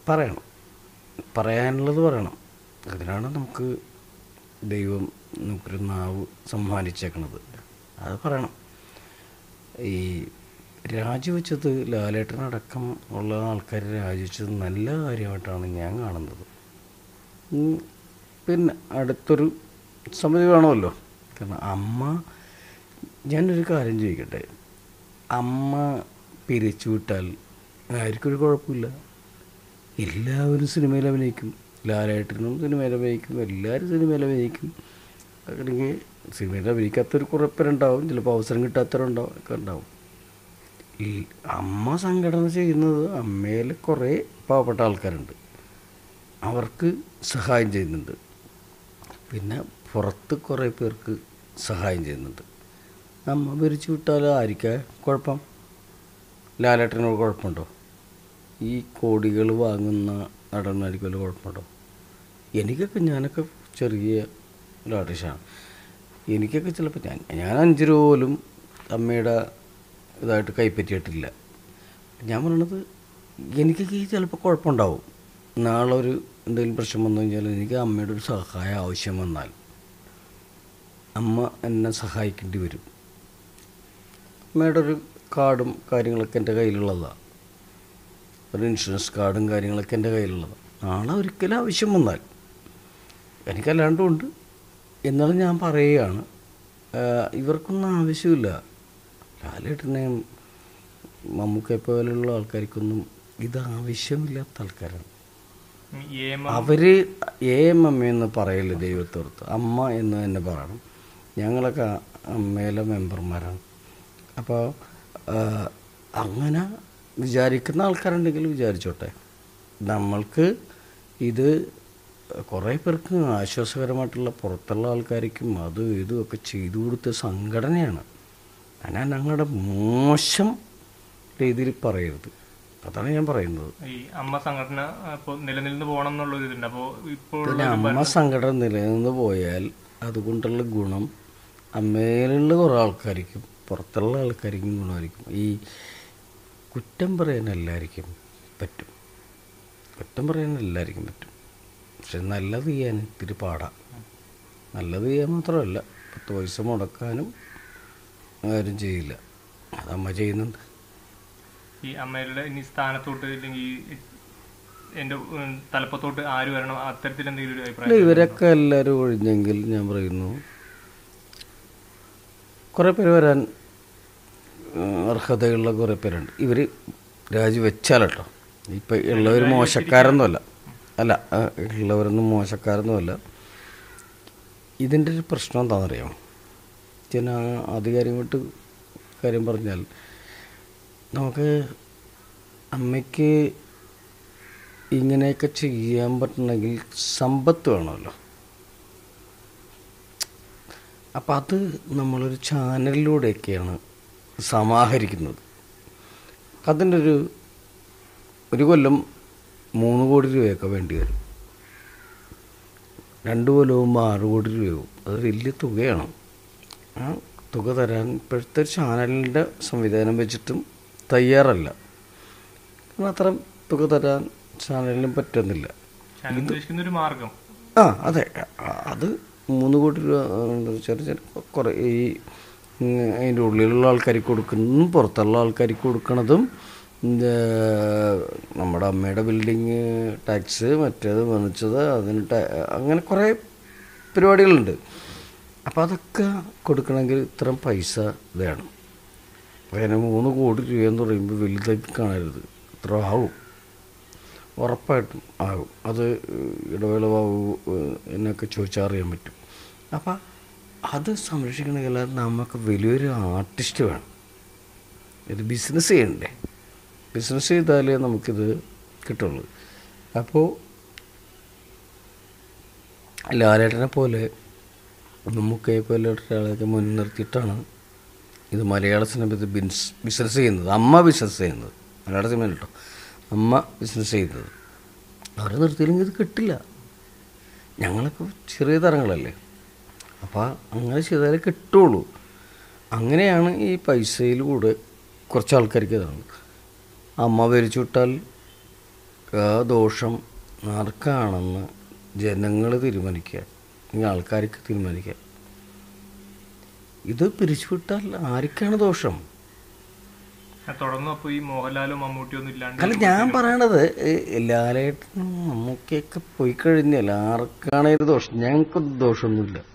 പറയണം പറയാനുള്ളത് പറയണം അതിനാണ് നമുക്ക് ദൈവം നമുക്കൊരു നാവ് സമ്മാനിച്ചേക്കണത് അത് പറയണം ഈ രാജിവെച്ചത് ലാലേട്ടനടക്കം ഉള്ള ആൾക്കാർ രാജിവെച്ചത് നല്ല കാര്യമായിട്ടാണ് ഞാൻ കാണുന്നത് ഉം, പിന്നെ അടുത്തൊരു സമിതി വേണമല്ലോ കാരണം അമ്മ ഞാനൊരു കാര്യം ചോദിക്കട്ടെ അമ്മ പിരിച്ചു വിട്ടാൽ ആർക്കൊരു കുഴപ്പമില്ല എല്ലാവരും സിനിമയിൽ അഭിനയിക്കും ലാലേട്ടനും സിനിമയിൽ അഭിനയിക്കും എല്ലാവരും സിനിമയിൽ അഭിനയിക്കും അല്ലെങ്കിൽ സിനിമയിൽ അഭിനയിക്കാത്തൊരു കുറേ പേരുണ്ടാവും ചിലപ്പോൾ അവസരം കിട്ടാത്തവരുണ്ടാവും ഒക്കെ ഉണ്ടാവും ഈ അമ്മ സംഘടന ചെയ്യുന്നത് അമ്മയിൽ കുറേ പാവപ്പെട്ട ആൾക്കാരുണ്ട് അവർക്ക് സഹായം ചെയ്യുന്നുണ്ട് പിന്നെ പുറത്ത് കുറേ പേർക്ക് സഹായം ചെയ്യുന്നുണ്ട് അമ്മ പിരിച്ചു വിട്ടാൽ ആയിരിക്കാ കുഴപ്പം ലാലേട്ടനോട് കുഴപ്പമുണ്ടോ ഈ കോടികൾ വാങ്ങുന്ന നടന്മാർക്ക് വല്ല കുഴപ്പമുണ്ടോ എനിക്കൊക്കെ ഞാനൊക്കെ ചെറിയ ഒരു ആർട്ടിസ്റ്റാണ് എനിക്കൊക്കെ ചിലപ്പോൾ ഞാൻ ഞാൻ അഞ്ച് രൂപ പോലും അമ്മയുടെ ഇതായിട്ട് കൈപ്പറ്റിയിട്ടില്ല ഞാൻ പറയണത് എനിക്കൊക്കെ ഈ ചിലപ്പോൾ കുഴപ്പമുണ്ടാവും നാളെ ഒരു എന്തെങ്കിലും പ്രശ്നം വന്നു കഴിഞ്ഞാൽ എനിക്ക് അമ്മയുടെ ഒരു സഹായം ആവശ്യം വന്നാൽ അമ്മ എന്നെ സഹായിക്കേണ്ടി വരും അമ്മയുടെ ഒരു കാർഡും കാര്യങ്ങളൊക്കെ എൻ്റെ കയ്യിലുള്ളതാണ് ഒരു ഇൻഷുറൻസ് കാർഡും കാര്യങ്ങളൊക്കെ എൻ്റെ കയ്യിലുള്ളതാണ് നാളെ ഒരിക്കലും ആവശ്യം വന്നാൽ എനിക്കല്ലാണ്ടും ഉണ്ട് എന്നാലും ഞാൻ പറയുകയാണ് ആഹ് ഇവർക്കൊന്നും ആവശ്യമില്ല ലാലേട്ടനെയും മമ്മൂക്കയെ പോലെയുള്ള ആൾക്കാർക്കൊന്നും ഇത് ആവശ്യമില്ലാത്ത ആൾക്കാരാണ് എ എം അവര് എ എം അമ്മ എന്ന് പറയില്ല ദൈവത്തോർത്ത് അമ്മ എന്ന് തന്നെ പറയണം ഞങ്ങളൊക്കെ അമ്മയിലെ മെമ്പർമാരാണ് അപ്പോൾ അങ്ങനെ വിചാരിക്കുന്ന ആൾക്കാരുണ്ടെങ്കിൽ വിചാരിച്ചോട്ടെ നമ്മൾക്ക് ഇത് കുറേ പേർക്ക് ആശ്വാസകരമായിട്ടുള്ള പുറത്തുള്ള ആൾക്കാർക്കും അതും ഇതും ഒക്കെ ചെയ്തു കൊടുത്ത സംഘടനയാണ് ഞാൻ ഞങ്ങളുടെ മോശം രീതിയിൽ പറയരുത് അതാണ് ഞാൻ പറയുന്നത് ഈ അമ്മ സംഘടന ഇപ്പോൾ നിലനിന്ന് പോകണം എന്നുള്ളൊരു ഇതുണ്ട് അപ്പോൾ ഇപ്പോൾ പിന്നെ അമ്മ സംഘടന നിലനിന്ന് പോയാൽ അതുകൊണ്ടുള്ള ഗുണം അമ്മയിലുള്ള കുറേ ആൾക്കാർക്കും പുറത്തുള്ള ആൾക്കാർക്കും ഗുണമായിരിക്കും ഈ കുറ്റം പറയാൻ എല്ലാവർക്കും പറ്റും കുറ്റം പറയാൻ എല്ലാവർക്കും പറ്റും പക്ഷെ നല്ലത് ചെയ്യാൻ ഇത്തിരി പാടാം നല്ലത് ചെയ്യാൻ മാത്രമല്ല പത്ത് പൈസ മുടക്കാനും ആരും ചെയ്യില്ല അതമ്മ ചെയ്യുന്നുണ്ട് ഈ അമ്മയുടെ ഇനി സ്ഥാനത്തോട്ട് അല്ലെങ്കിൽ എൻ്റെ ഉം, തലപ്പത്തോട്ട് ആര് വരണം അത്തരത്തിൽ എന്തെങ്കിലും ഒരു അല്ല അഭിപ്രായം ഇവരൊക്കെ എല്ലാവരും ഒഴിഞ്ഞെങ്കിൽ ഞാൻ പറയുന്നു കുറേ പേര് വരാൻ ആ, അർഹതയുള്ള കുറേ പേരുണ്ട് ഇവർ രാജിവെച്ചാൽ കേട്ടോ ഇപ്പം ഉള്ളവർ മോശക്കാരൊന്നുമല്ല അല്ല ആ, ഉള്ളവരൊന്നും മോശക്കാരൊന്നുമല്ല ഇതിൻ്റെ ഒരു പ്രശ്നം എന്താണെന്നറിയാമോ ഞാൻ ആധികാരികമായിട്ട് കാര്യം പറഞ്ഞാൽ നമുക്ക് അമ്മയ്ക്ക് ഇങ്ങനെയൊക്കെ ചെയ്യാൻ പറ്റണമെങ്കിൽ സമ്പത്ത് വേണമല്ലോ അപ്പം അത് നമ്മളൊരു ചാനലിലൂടെയൊക്കെയാണ് സമാഹരിക്കുന്നത് അതിൻ്റെ ഒരു ഒരു കൊല്ലം മൂന്ന് കോടി രൂപയൊക്കെ വേണ്ടി വരും രണ്ട് കൊല്ലവും ആറ് കോടി രൂപയാവും അത് വലിയ തുകയാണ് ആ തുക തരാൻ ഇപ്പോഴത്തെ ചാനലിൻ്റെ സംവിധാനം വെച്ചിട്ടും തയ്യാറല്ല കാരണം അത്രയും തുക തരാൻ ചാനലിനും പറ്റുന്നില്ല ഞാൻ ഉദ്ദേശിക്കുന്ന ഒരു മാർഗം ആ അതെ അ- അത് മൂന്ന് കോടി രൂപ എന്താ ചെറിയ ചെറിയ കുറേ ഈ ഉം, അതിൻ്റെ ഉള്ളിലുള്ള ആൾക്കാർക്ക് കൊടുക്കുന്നതും പുറത്തുള്ള ആൾക്കാർക്ക് കൊടുക്കണതും ഇത് നമ്മുടെ അമ്മയുടെ ബിൽഡിങ് ടാക്സ് മറ്റേത് മേടിച്ചത് അതിന് ടാ- അങ്ങനെ കുറേ പരിപാടികളുണ്ട് അപ്പോൾ അതൊക്കെ കൊടുക്കണമെങ്കിൽ ഇത്രയും പൈസ വേണം അതിന് മൂന്ന് കോടി രൂപ എന്ന് പറയുമ്പോൾ വലുതാക്കി കാണരുത് ഇത്ര ആവും ഉറപ്പായിട്ടും ആകും അത് ഇടവേള ബാബു ഏഹ്, എന്നൊക്കെ ചോദിച്ചാൽ അറിയാൻ പറ്റും അപ്പം അത് സംരക്ഷിക്കണമെങ്കിൽ നമുക്ക് വലിയൊരു ആർട്ടിസ്റ്റ് വേണം ഇത് ബിസിനസ് ചെയ്യണ്ടേ ബിസിനസ് ചെയ്താലേ നമുക്കിത് കിട്ടുള്ളൂ അപ്പോൾ ലാലേട്ടനെ പോലെ മമ്മൂക്കയെ പോലെ ഒരാളെയൊക്കെ മുൻനിർത്തിയിട്ടാണ് ഇത് മലയാള സിനിമയിൽ ബിൻസ് ബിസിനസ് ചെയ്യുന്നത് അമ്മ ബിസിനസ് ചെയ്യുന്നത് മലയാള സിനിമയിൽ കേട്ടോ അമ്മ ബിസിനസ് ചെയ്യുന്നത് അവരെ നിർത്തിയില്ലെങ്കിൽ ഇത് കിട്ടില്ല ഞങ്ങളൊക്കെ ചെറിയ തരങ്ങളല്ലേ അപ്പോൾ അങ്ങനെ ചെയ്താലേ കിട്ടുള്ളൂ അങ്ങനെയാണ് ഈ പൈസയിൽ കൂടെ കുറച്ച് ആൾക്കാർക്ക് ഇതാണ് അമ്മ ഭരിച്ചു വിട്ടാൽ ആ ദോഷം ആർക്കാണെന്ന് ജനങ്ങൾ തീരുമാനിക്കുക ഈ ആൾക്കാർക്ക് തീരുമാനിക്കുക ഇത് പിരിച്ചുവിട്ടാൽ ആർക്കാണ് ദോഷം ആ, തുടർന്ന് അപ്പൊ ഈ മോഹൻലാലും മമ്മൂട്ടിയും ഒന്നും ഇല്ലാണ്ട് അല്ല ഞാൻ പറയണത് ഈ ലാലേട്ടനും മമ്മൂക്കയൊക്കെ പോയി കഴിഞ്ഞാൽ ആർക്കാണ് ഇത് ദോഷം ഞങ്ങൾക്ക് ദോഷമൊന്നുമില്ല